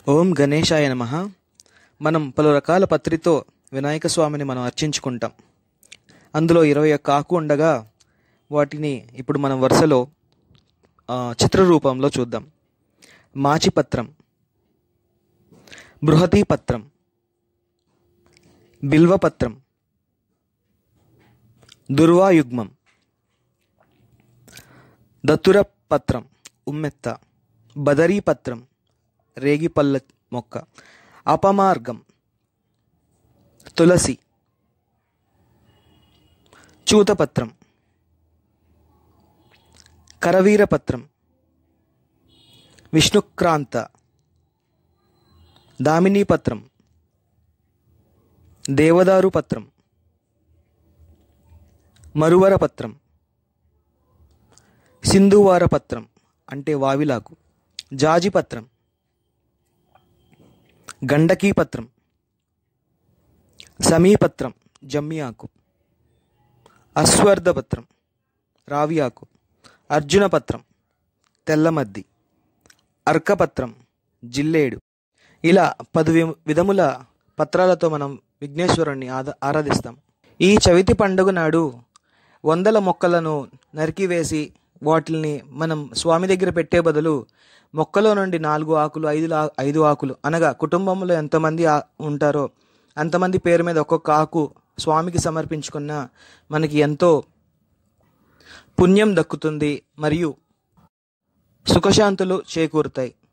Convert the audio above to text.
ఓం గణేశాయ నమ మనం పలు రకాల పత్రితో వినాయక స్వామిని మనం అర్చించుకుంటాం అందులో ఇరవై ఒక్క ఆకు ఉండగా వాటిని ఇప్పుడు మనం వరుసలో ఆ, చిత్ర రూపంలో చూద్దాం మాచిపత్రం బృహతీ పత్రం బిల్వపత్రం దుర్వాయుగ్మం దత్తుర పత్రం ఉమ్మెత్త బదరీ పత్రం రేగిపల్ల మొక్క అపమార్గం తులసి చూతపత్రం కరవీరపత్రం విష్ణుక్రాంత దామినీ పత్రం దేవదారు పత్రం మరువర పత్రం సింధువార పత్రం అంటే వావిలాకు జాజి పత్రం గండకీ పత్రం సమీపత్రం జమ్మి ఆకు అశ్వర్ధ పత్రం రావి ఆకు అర్జున పత్రం తెల్లమద్ది అర్కపత్రం జిల్లేడు ఇలా పది వి- విధముల పత్రాలతో మనం విఘ్నేశ్వరుణ్ణి ఆద ఆరాధిస్తాం ఈ చవితి పండుగ నాడు వందల మొక్కలను నరికివేసి వాటిని మనం స్వామి దగ్గర పెట్టే బదులు మొక్కలో నుండి నాలుగు ఆకులు ఐదు లా- ఐదు ఆకులు అనగా కుటుంబంలో ఎంతమంది ఆ- ఉంటారో అంతమంది పేరు మీద ఒక్కొక్క ఆకు స్వామికి సమర్పించుకున్న మనకి ఎంతో పుణ్యం దక్కుతుంది మరియు సుఖశాంతులు చేకూరుతాయి